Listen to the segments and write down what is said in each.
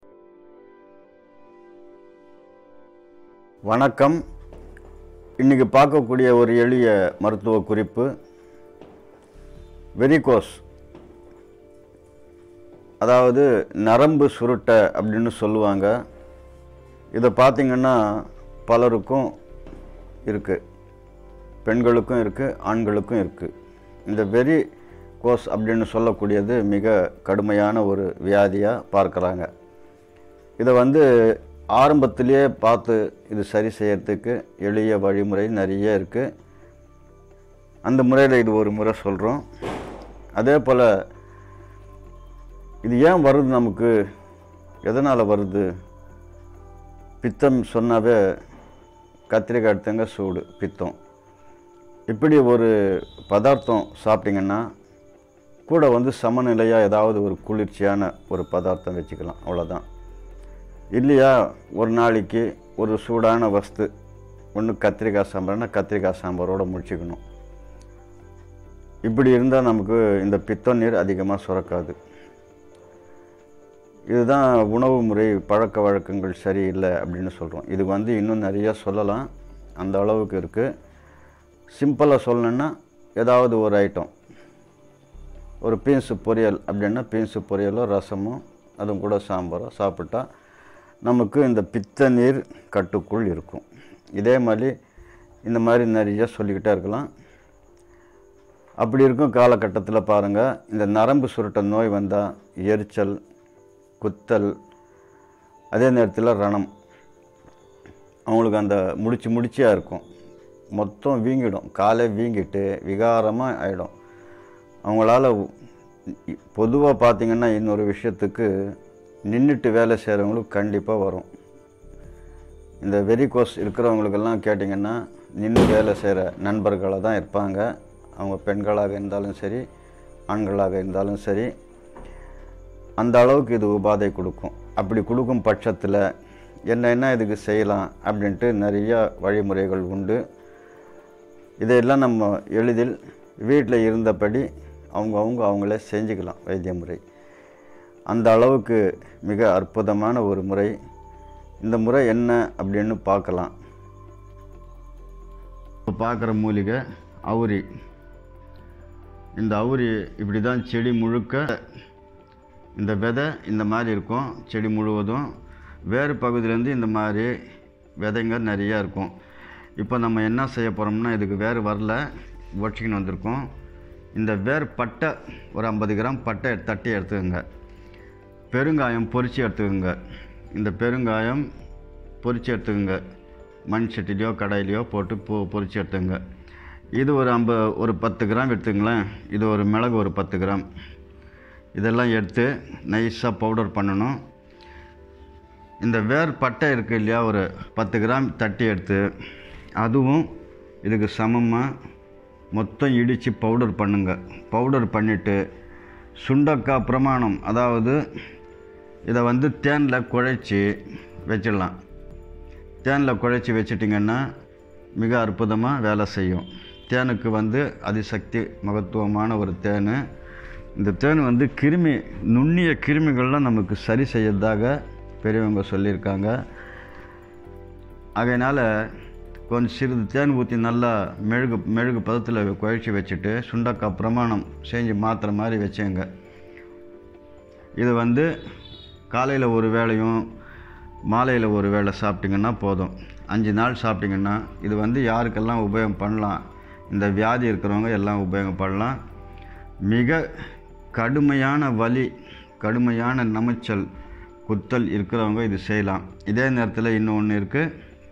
வணக்கம் இன்றைக்கி பார்க்கக்கூடிய ஒரு எளிய மருத்துவ குறிப்பு வெரிகோஸ் அதாவது நரம்பு சுருட்டை அப்படின்னு சொல்லுவாங்க இதை பார்த்திங்கன்னா பலருக்கும் இருக்குது பெண்களுக்கும் இருக்குது ஆண்களுக்கும் இருக்குது இந்த வெரி கோஸ் அப்படின்னு சொல்லக்கூடியது மிக கடுமையான ஒரு வியாதியாக பார்க்குறாங்க இதை வந்து ஆரம்பத்திலேயே பார்த்து இது சரி செய்யறதுக்கு எளிய வழிமுறை நிறைய இருக்குது அந்த முறையில் இது ஒரு முறை சொல்கிறோம் அதே போல் இது ஏன் வருது நமக்கு எதனால் வருது பித்தம் சொன்னாவே கத்திரிக்காய் எடுத்தங்க சூடு பித்தம் இப்படி ஒரு பதார்த்தம் சாப்பிட்டிங்கன்னா கூட வந்து சமநிலையாக ஏதாவது ஒரு குளிர்ச்சியான ஒரு பதார்த்தம் வச்சுக்கலாம் அவ்வளோதான் இல்லையா ஒரு நாளைக்கு ஒரு சூடான வஸ்து ஒன்று கத்திரிக்காய் சாம்பார்னா கத்திரிக்காய் சாம்பாரோடு முடிச்சுக்கணும் இப்படி இருந்தால் நமக்கு இந்த பித்த நீர் அதிகமாக சுரக்காது இதுதான் உணவு முறை பழக்க வழக்கங்கள் சரியில்லை அப்படின்னு சொல்கிறோம் இது வந்து இன்னும் நிறைய சொல்லலாம் அந்த அளவுக்கு இருக்குது சிம்பிளாக சொல்லணுன்னா ஏதாவது ஒரு ஐட்டம் ஒரு பீன்ஸு பொரியல் அப்படின்னா பீன்ஸு பொரியலோ ரசமோ அதுவும் கூட சாம்பாரோ சாப்பிட்டா நமக்கு இந்த பித்த நீர் கட்டுக்குள் இருக்கும் இதே மாதிரி இந்த மாதிரி நிறைய சொல்லிக்கிட்டே இருக்கலாம் அப்படி இருக்கும் காலகட்டத்தில் பாருங்கள் இந்த நரம்பு சுருட்ட நோய் வந்தால் எரிச்சல் குத்தல் அதே நேரத்தில் ரணம் அவங்களுக்கு அந்த முடிச்சு முடிச்சியாக இருக்கும் மொத்தம் வீங்கிடும் காலே வீங்கிட்டு விகாரமாக ஆகிடும் அவங்களால பொதுவாக பார்த்திங்கன்னா இன்னொரு விஷயத்துக்கு நின்றுட்டு வேலை செய்கிறவங்களுக்கு கண்டிப்பாக வரும் இந்த வெரிகோஸ் இருக்கிறவங்களுக்கெல்லாம் கேட்டிங்கன்னா நின்று வேலை செய்கிற நண்பர்களாக தான் இருப்பாங்க அவங்க பெண்களாக இருந்தாலும் சரி ஆண்களாக இருந்தாலும் சரி அந்த அளவுக்கு இது உபாதை கொடுக்கும் அப்படி கொடுக்கும் பட்சத்தில் என்ன என்ன இதுக்கு செய்யலாம் அப்படின்ட்டு நிறைய வழிமுறைகள் உண்டு இதையெல்லாம் நம்ம எளிதில் வீட்டில் இருந்தபடி அவங்க அவங்க அவங்களே செஞ்சுக்கலாம் வைத்திய முறை அந்த அளவுக்கு மிக அற்புதமான ஒரு முறை இந்த முறை என்ன அப்படின்னு பார்க்கலாம் இப்போ பார்க்குற மூலிகை அவுரி இந்த அவுரி இப்படி தான் செடி முழுக்க இந்த விதை இந்த மாதிரி இருக்கும் செடி முழுவதும் வேறு பகுதியிலேருந்து இந்த மாதிரி விதைங்க நிறையா இருக்கும் இப்போ நம்ம என்ன செய்ய போகிறோம்னா இதுக்கு வேறு வரல ஒட்டிக்கின்னு வந்திருக்கோம் இந்த வேர் பட்டை ஒரு ஐம்பது கிராம் பட்டை தட்டி எடுத்துக்கோங்க பெருங்காயம் பொரித்து எடுத்துக்கோங்க இந்த பெருங்காயம் பொரித்து எடுத்துக்கோங்க மண் சட்டிலையோ கடாயிலையோ போட்டு பொ பொரித்து எடுத்துக்கோங்க இது ஒரு ஐம்ப ஒரு பத்து கிராம் எடுத்துங்களேன் இது ஒரு மிளகு ஒரு பத்து கிராம் இதெல்லாம் எடுத்து நைஸாக பவுடர் பண்ணணும் இந்த வேர் பட்டை இருக்குது இல்லையா ஒரு பத்து கிராம் தட்டி எடுத்து அதுவும் இதுக்கு சமமாக மொத்தம் இடித்து பவுடர் பண்ணுங்க பவுடர் பண்ணிவிட்டு சுண்டக்காய் பிரமாணம் அதாவது இதை வந்து தேனில் குழைச்சி வச்சிடலாம் தேனில் குழைச்சி வச்சிட்டிங்கன்னா மிக அற்புதமாக வேலை செய்யும் தேனுக்கு வந்து அதிசக்தி மகத்துவமான ஒரு தேன் இந்த தேன் வந்து கிருமி நுண்ணிய கிருமிகள்லாம் நமக்கு சரி செய்யறதாக பெரியவங்க சொல்லியிருக்காங்க ஆகையினால் கொஞ்சம் சிறிது தேன் ஊற்றி நல்லா மெழுகு மெழுகு பதத்தில் குழைச்சி வச்சுட்டு சுண்டக்காய் பிரமாணம் செஞ்சு மாத்திர மாதிரி வச்சுங்க இது வந்து காலையில் ஒரு வேளையும் மாலையில் ஒரு வேளை சாப்பிட்டிங்கன்னா போதும் அஞ்சு நாள் சாப்பிட்டிங்கன்னா இது வந்து யாருக்கெல்லாம் உபயோகம் பண்ணலாம் இந்த வியாதி இருக்கிறவங்க எல்லாம் உபயோகம் பண்ணலாம் மிக கடுமையான வலி கடுமையான நமைச்சல் குத்தல் இருக்கிறவங்க இது செய்யலாம் இதே நேரத்தில் இன்னொன்று இருக்குது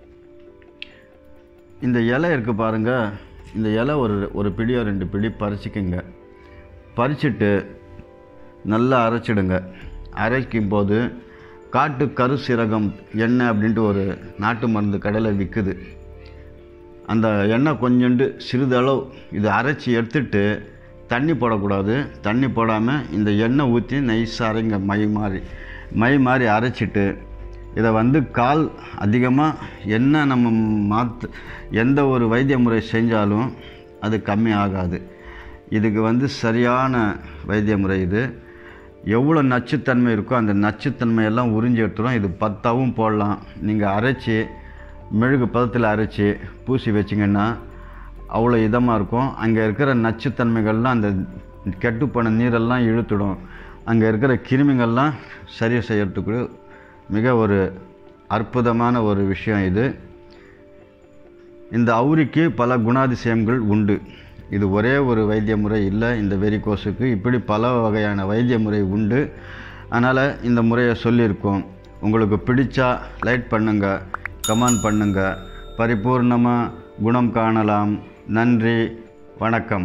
இந்த இலை இருக்குது பாருங்கள் இந்த இலை ஒரு ஒரு பிடியோ ரெண்டு பிடி பறிச்சிக்கங்க பறிச்சுட்டு நல்லா அரைச்சிடுங்க அரைக்கும் போது காட்டு கருசீரகம் எண்ணெய் அப்படின்ட்டு ஒரு நாட்டு மருந்து கடையில் விற்குது அந்த எண்ணெய் கொஞ்சோண்டு சிறிதளவு இது அரைச்சி எடுத்துட்டு தண்ணி போடக்கூடாது தண்ணி போடாமல் இந்த எண்ணெய் ஊற்றி நைஸாக அரைங்க மை மாதிரி மை மாதிரி அரைச்சிட்டு இதை வந்து கால் அதிகமாக என்ன நம்ம மாற்று எந்த ஒரு வைத்திய முறை செஞ்சாலும் அது கம்மி ஆகாது இதுக்கு வந்து சரியான வைத்திய முறை இது எவ்வளோ நச்சுத்தன்மை இருக்கோ அந்த நச்சுத்தன்மையெல்லாம் உறிஞ்சி எடுத்துடும் இது பத்தாவும் போடலாம் நீங்கள் அரைச்சி மெழுகு பதத்தில் அரைச்சி பூசி வச்சிங்கன்னா அவ்வளோ இதமாக இருக்கும் அங்கே இருக்கிற நச்சுத்தன்மைகள்லாம் அந்த கெட்டுப்போன நீரெல்லாம் இழுத்துடும் அங்கே இருக்கிற கிருமிகள்லாம் சரி செய்யறதுக்கு மிக ஒரு அற்புதமான ஒரு விஷயம் இது இந்த அவுரிக்கு பல குணாதிசயங்கள் உண்டு இது ஒரே ஒரு வைத்திய முறை இல்லை இந்த வெரிகோஸுக்கு இப்படி பல வகையான வைத்திய முறை உண்டு அதனால் இந்த முறையை சொல்லியிருக்கோம் உங்களுக்கு பிடிச்சா லைட் பண்ணுங்கள் கமெண்ட் பண்ணுங்கள் பரிபூர்ணமாக குணம் காணலாம் நன்றி வணக்கம்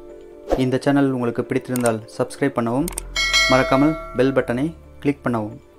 இந்த சேனல் உங்களுக்கு பிடித்திருந்தால் சப்ஸ்கிரைப் பண்ணவும் மறக்காமல் பெல் பட்டனை கிளிக் பண்ணவும்